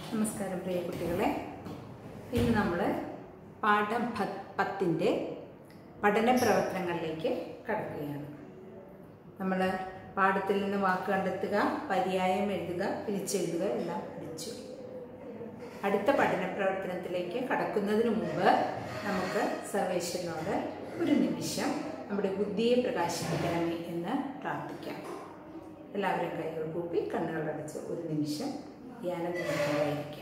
നമസ്കാരം പ്രിയ കുട്ടികളെ ഇന്ന് നമ്മൾ പാഠം പ- പത്തിൻ്റെ പഠന പ്രവർത്തനങ്ങളിലേക്ക് കടക്കുകയാണ് നമ്മൾ പാഠത്തിൽ നിന്ന് വാക്ക് കണ്ടെത്തുക പര്യായം എഴുതുക പിരിച്ചെഴുതുക എല്ലാം പഠിച്ചു അടുത്ത പഠന പ്രവർത്തനത്തിലേക്ക് കടക്കുന്നതിന് മുമ്പ് നമുക്ക് സർവേശ്വരനോട് ഒരു നിമിഷം നമ്മുടെ ബുദ്ധിയെ പ്രകാശിപ്പിക്കണമേ എന്ന് പ്രാർത്ഥിക്കാം എല്ലാവരും കൈകൾ കൂപ്പി കണ്ണുകളടച്ച് ഒരു നിമിഷം ധ്യാനത്തിനായിരിക്കാം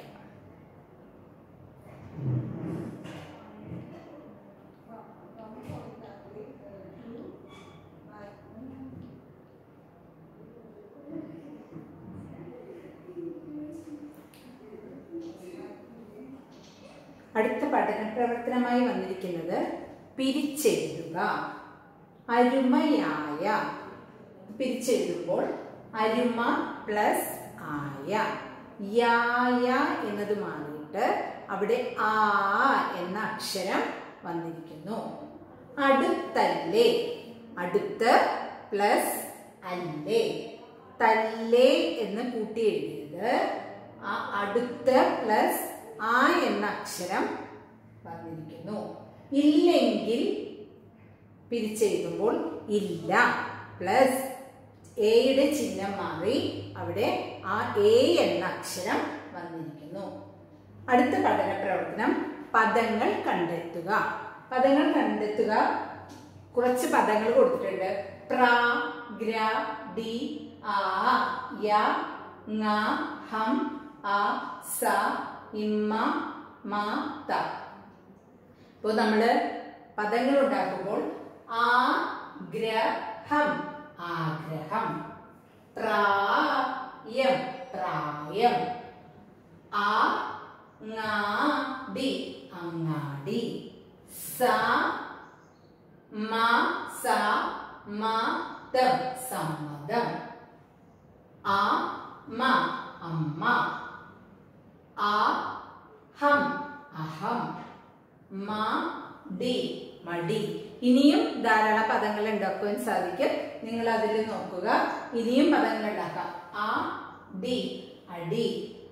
അടുത്ത പഠന പ്രവർത്തനമായി വന്നിരിക്കുന്നത് പിരിച്ചെഴുതുക അരുമയായ പിരിച്ചെഴുതുമ്പോൾ അരുമ പ്ലസ് ആയ യായ എന്നത് മാറിയിട്ട് അവിടെ ആ എന്ന അക്ഷരം വന്നിരിക്കുന്നു അടുത്തല്ലേ അടുത്ത് പ്ലസ് അല്ലേ തല്ലേ എന്ന് കൂട്ടി എഴുതിയത് ആ അടുത്ത് പ്ലസ് ആ എന്ന അക്ഷരം വന്നിരിക്കുന്നു ഇല്ലെങ്കിൽ പിരിച്ചെഴുതുമ്പോൾ ഇല്ല പ്ലസ് എയുടെ ചിഹ്നം മാറി അവിടെ ആ എ എന്ന അക്ഷരം വന്നിരിക്കുന്നു അടുത്ത പഠന പ്രവർത്തനം പദങ്ങൾ കണ്ടെത്തുക പദങ്ങൾ കണ്ടെത്തുക കുറച്ച് പദങ്ങൾ കൊടുത്തിട്ടുണ്ട് പ്ര ഗ്ര ഡി ആ യ ങ ഹം അ സ ഇമ്മ മ ത ഇപ്പോൾ നമ്മൾ പദങ്ങൾ ഉണ്ടാക്കുമ്പോൾ ആഗ്രഹം ആഗ്രഹം പ്രായം പ്രായം അങ്ങാടി അങ്ങാടി സ മ സ മ തം സമ്മതം ആ മ അമ്മ ആ ഹം അഹം മ ഡി മടി ഇനിയും ധാരാളം പദങ്ങൾ ഉണ്ടാക്കുവാൻ സാധിക്കും നിങ്ങൾ അതിൽ നോക്കുക ഇനിയും പദങ്ങൾ ഉണ്ടാക്കാം ആ ഡി അടി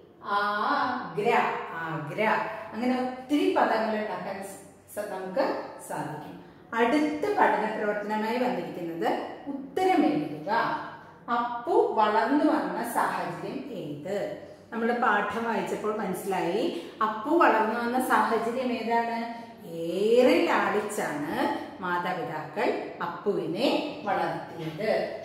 ആഗ്ര ആഗ്ര അങ്ങനെ ഒത്തിരി പദങ്ങൾ ഉണ്ടാക്കാൻ സ- നമുക്ക് സാധിക്കും അടുത്ത പഠന പ്രവർത്തനമായി വന്നിരിക്കുന്നത് ഉത്തരം എഴുതുക അപ്പു വളർന്നു വന്ന സാഹചര്യം ഏത് നമ്മൾ പാഠം വായിച്ചപ്പോൾ മനസ്സിലായി അപ്പു വളർന്നു വന്ന സാഹചര്യം ഏതാണ് ഏറെ ലാളിച്ചാണ് മാതാപിതാക്കൾ അപ്പുവിനെ വളർത്തിയത്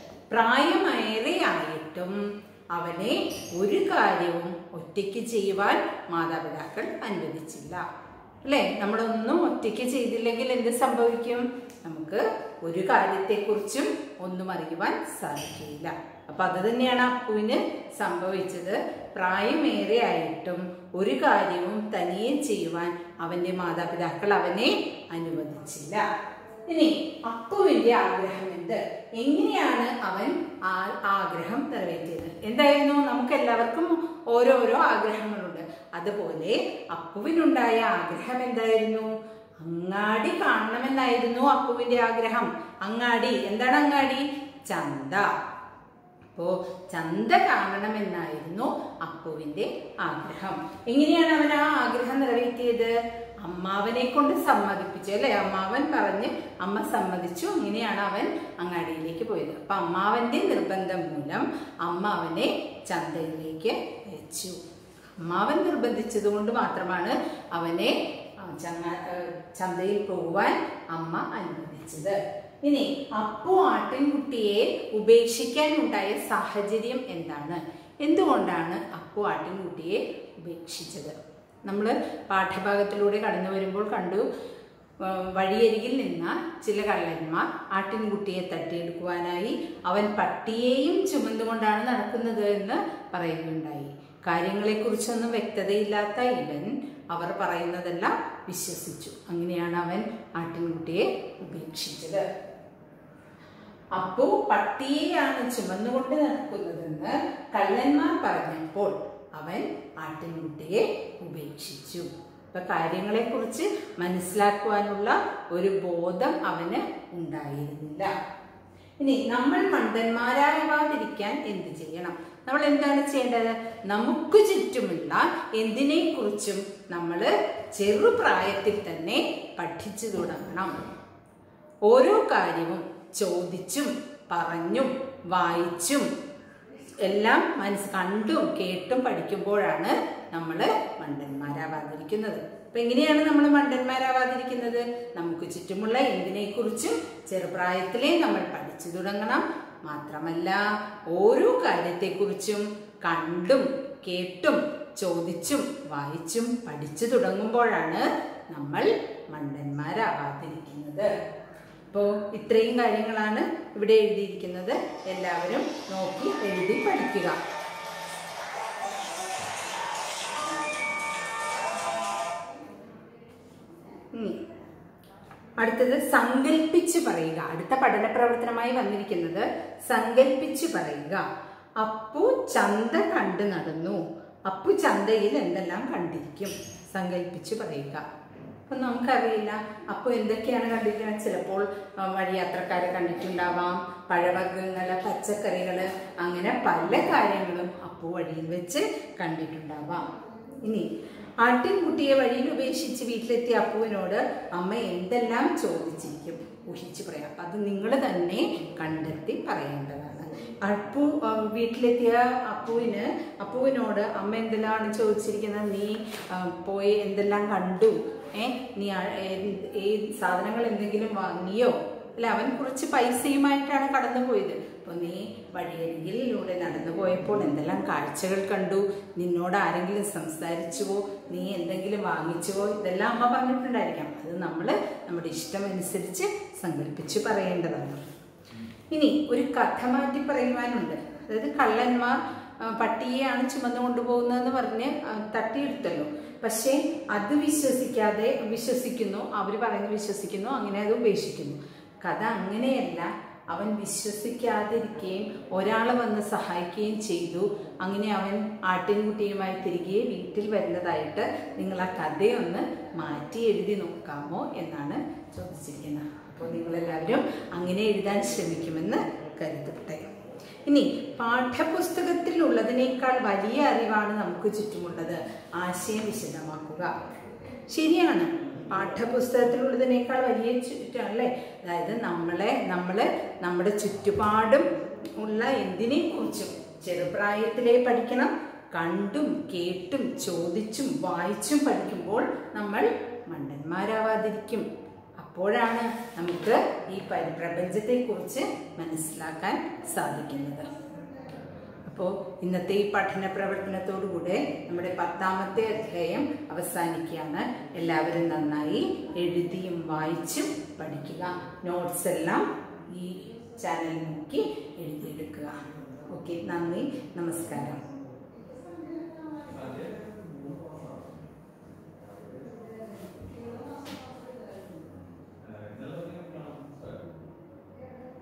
പ്രായമേറെയായിട്ടും അവനെ ഒരു കാര്യവും ഒറ്റയ്ക്ക് ചെയ്യുവാൻ മാതാപിതാക്കൾ അനുവദിച്ചില്ല അല്ലേ നമ്മളൊന്നും ഒറ്റയ്ക്ക് ചെയ്തില്ലെങ്കിൽ എന്ത് സംഭവിക്കും നമുക്ക് ഒരു കാര്യത്തെക്കുറിച്ചും ഒന്നും അറിയുവാൻ സാധിക്കില്ല അപ്പൊ അത് തന്നെയാണ് അപ്പുവിന് സംഭവിച്ചത് പ്രായമേറെ ആയിട്ടും ഒരു കാര്യവും തനിയെ ചെയ്യുവാൻ അവന്റെ മാതാപിതാക്കൾ അവനെ അനുവദിച്ചില്ല ഇനി അപ്പുവിന്റെ ആഗ്രഹം എന്ത് എങ്ങനെയാണ് അവൻ ആ ആഗ്രഹം നിറവേറ്റിയത് എന്തായിരുന്നു നമുക്ക് എല്ലാവർക്കും ഓരോരോ ആഗ്രഹങ്ങളുണ്ട് അതുപോലെ അപ്പുവിനുണ്ടായ ആഗ്രഹം എന്തായിരുന്നു അങ്ങാടി കാണണമെന്നായിരുന്നു അപ്പുവിന്റെ ആഗ്രഹം അങ്ങാടി എന്താണ് അങ്ങാടി ചന്ത അപ്പോ ചന്ത കാണണമെന്നായിരുന്നു അപ്പുവിന്റെ ആഗ്രഹം എങ്ങനെയാണ് അവൻ ആ ആഗ്രഹം നിറവേറ്റിയത് അമ്മാവനെ കൊണ്ട് സമ്മതിപ്പിച്ചു അല്ലെ അമ്മാവൻ പറഞ്ഞ് അമ്മ സമ്മതിച്ചു അങ്ങനെയാണ് അവൻ അങ്ങാടിയിലേക്ക് പോയത് അപ്പൊ അമ്മാവന്റെ നിർബന്ധം മൂലം അമ്മ അവനെ ചന്തയിലേക്ക് അയച്ചു അമ്മാവൻ നിർബന്ധിച്ചത് കൊണ്ട് മാത്രമാണ് അവനെ ആ, ചങ്ങ- ഏ, ചന്തയിൽ പോകുവാൻ അമ്മ അനുവദിച്ചത് ഇനി അപ്പു ആട്ടിൻകുട്ടിയെ ഉപേക്ഷിക്കാനുണ്ടായ സാഹചര്യം എന്താണ് എന്തുകൊണ്ടാണ് അപ്പു ആട്ടിൻകുട്ടിയെ ഉപേക്ഷിച്ചത് നമ്മൾ പാഠഭാഗത്തിലൂടെ കടന്നു വരുമ്പോൾ കണ്ടു ആ, വഴിയരികിൽ നിന്ന ചില കള്ളന്മാർ ആട്ടിൻകുട്ടിയെ തട്ടിയെടുക്കുവാനായി അവൻ പട്ടിയെയും ചുമന്നുകൊണ്ടാണ് നടക്കുന്നത് എന്ന് പറയുകയുണ്ടായി കാര്യങ്ങളെക്കുറിച്ചൊന്നും വ്യക്തതയില്ലാത്ത ഇവൻ അവർ പറയുന്നതെല്ലാം വിശ്വസിച്ചു അങ്ങനെയാണ് അവൻ ആട്ടിൻകുട്ടിയെ ഉപേക്ഷിച്ചത് അപ്പു പട്ടിയെയാണ് ചുമന്നുകൊണ്ട് നടക്കുന്നതെന്ന് കള്ളന്മാർ പറഞ്ഞപ്പോൾ അവൻ ആട്ടിൻകുട്ടിയെ ഉപേക്ഷിച്ചു അപ്പൊ കാര്യങ്ങളെക്കുറിച്ച് മനസ്സിലാക്കുവാനുള്ള ഒരു ബോധം അവന് ഉണ്ടായിരുന്നില്ല ഇനി നമ്മൾ മണ്ടന്മാരാവാതിരിക്കാൻ എന്ത് ചെയ്യണം നമ്മൾ എന്താണ് ചെയ്യേണ്ടത് നമുക്ക് ചുറ്റുമുള്ള എന്തിനെ കുറിച്ചും നമ്മൾ ചെറുപ്രായത്തിൽ തന്നെ പഠിച്ചു തുടങ്ങണം ഓരോ കാര്യവും ചോദിച്ചും പറഞ്ഞും വായിച്ചും എല്ലാം മനസ്സ് കണ്ടും കേട്ടും പഠിക്കുമ്പോഴാണ് നമ്മൾ മണ്ടന്മാരാവാതിരിക്കുന്നത് അപ്പൊ എങ്ങനെയാണ് നമ്മൾ മണ്ടന്മാരാവാതിരിക്കുന്നത് നമുക്ക് ചുറ്റുമുള്ള എന്തിനെക്കുറിച്ചും ചെറുപ്രായത്തിലേ നമ്മൾ പഠിച്ചു തുടങ്ങണം മാത്രമല്ല ഓരോ കാര്യത്തെക്കുറിച്ചും കണ്ടും കേട്ടും ചോദിച്ചും വായിച്ചും പഠിച്ചു തുടങ്ങുമ്പോഴാണ് നമ്മൾ മണ്ടന്മാരാവാതിരിക്കുന്നത് അപ്പോൾ ഇത്രയും കാര്യങ്ങളാണ് ഇവിടെ എഴുതിയിരിക്കുന്നത് എല്ലാവരും നോക്കി എഴുതി പഠിക്കുക ഇനി അടുത്തത് സങ്കല്പിച്ച് പറയുക അടുത്ത പഠന പ്രവർത്തനമായി വന്നിരിക്കുന്നത് സങ്കല്പിച്ച് പറയുക അപ്പു ചന്ത കണ്ടു നടന്നു അപ്പു ചന്തയിൽ എന്തെല്ലാം കണ്ടിരിക്കും സങ്കല്പിച്ച് പറയുക അപ്പം നമുക്കറിയില്ല അപ്പോൾ എന്തൊക്കെയാണ് കണ്ടിരിക്കുന്നത് ചിലപ്പോൾ ആ, വഴിയാത്രക്കാരെ കണ്ടിട്ടുണ്ടാവാം പഴവർഗ്ഗങ്ങൾ പച്ചക്കറികൾ അങ്ങനെ പല കാര്യങ്ങളും അപ്പോൾ വഴിയിൽ വെച്ച് കണ്ടിട്ടുണ്ടാവാം ഇനി ആട്ടിൻകുട്ടിയെ വഴിയിൽ ഉപേക്ഷിച്ച് വീട്ടിലെത്തിയ അപ്പുവിനോട് അമ്മ എന്തെല്ലാം ചോദിച്ചിരിക്കും ഊഹിച്ച് പറയാം അത് നിങ്ങൾ തന്നെ കണ്ടെത്തി പറയേണ്ടതാണ് അപ്പു ആ, വീട്ടിലെത്തിയ അപ്പുവിന് അപ്പുവിനോട് അമ്മ എന്തെല്ലാം ചോദിച്ചിരിക്കുന്നത് നീ ആ, പോയി എന്തെല്ലാം കണ്ടു ഏ നീ ആ- ഏ- ഏ സാധനങ്ങൾ എന്തെങ്കിലും വാങ്ങിയോ അല്ല അവൻ കുറച്ച് പൈസയുമായിട്ടാണ് കടന്നു പോയത് അപ്പൊ നീ വഴിയരികിലൂടെ നടന്നു പോയപ്പോൾ എന്തെല്ലാം കാഴ്ചകൾ കണ്ടു നിന്നോട് ആരെങ്കിലും സംസാരിച്ചുവോ നീ എന്തെങ്കിലും വാങ്ങിച്ചുവോ ഇതെല്ലാം അമ്മ പറഞ്ഞിട്ടുണ്ടായിരിക്കാം അത് നമ്മൾ നമ്മുടെ ഇഷ്ടമനുസരിച്ച് സങ്കല്പിച്ച് പറയേണ്ടതാണ് ഇനി ഒരു കഥ മാറ്റി പറയുവാനുണ്ട് അതായത് കള്ളന്മാർ ആ, പട്ടിയെയാണ് ചുമന്നു കൊണ്ടുപോകുന്നതെന്ന് പറഞ്ഞ് ആ, തട്ടിയെടുത്തല്ലോ പക്ഷേ അത് വിശ്വസിക്കാതെ വിശ്വസിക്കുന്നു അവർ പറയുന്നത് വിശ്വസിക്കുന്നു അങ്ങനെ അത് ഉപേക്ഷിക്കുന്നു കഥ അങ്ങനെയല്ല അവൻ വിശ്വസിക്കാതിരിക്കുകയും ഒരാൾ വന്ന് സഹായിക്കുകയും ചെയ്തു അങ്ങനെ അവൻ ആട്ടിൻകുട്ടിയുമായി തിരികെ വീട്ടിൽ വരുന്നതായിട്ട് നിങ്ങൾ ആ കഥയൊന്ന് മാറ്റി എഴുതി നോക്കാമോ എന്നാണ് ചോദിച്ചിരിക്കുന്നത് അപ്പോൾ നിങ്ങളെല്ലാവരും അങ്ങനെ എഴുതാൻ ശ്രമിക്കുമെന്ന് കരുതട്ടെ ഇനി പാഠപുസ്തകത്തിൽ ഉള്ളതിനേക്കാൾ വലിയ അറിവാണ് നമുക്ക് ചുറ്റുമുള്ളത് ആശയം വിശദമാക്കുക ശരിയാണ് പാഠപുസ്തകത്തിലുള്ളതിനേക്കാൾ വലിയ ചുറ്റും അല്ലേ അതായത് നമ്മളെ നമ്മൾ നമ്മുടെ ചുറ്റുപാടും ഉള്ള എന്തിനെ കുറിച്ചും ചെറുപ്രായത്തിലേ പഠിക്കണം കണ്ടും കേട്ടും ചോദിച്ചും വായിച്ചും പഠിക്കുമ്പോൾ നമ്മൾ മണ്ടന്മാരാവാതിരിക്കും അപ്പോഴാണ് നമുക്ക് ഈ പരി പ്രപഞ്ചത്തെക്കുറിച്ച് മനസ്സിലാക്കാൻ സാധിക്കുന്നത് അപ്പോൾ ഇന്നത്തെ ഈ പഠന പ്രവർത്തനത്തോടുകൂടെ നമ്മുടെ പത്താമത്തെ അധ്യായം അവസാനിക്കുകയാണ് എല്ലാവരും നന്നായി എഴുതിയും വായിച്ചും പഠിക്കുക നോട്ട്സ് എല്ലാം ഈ ചാനൽ നോക്കി എഴുതിയെടുക്കുക ഓക്കെ നന്ദി നമസ്കാരം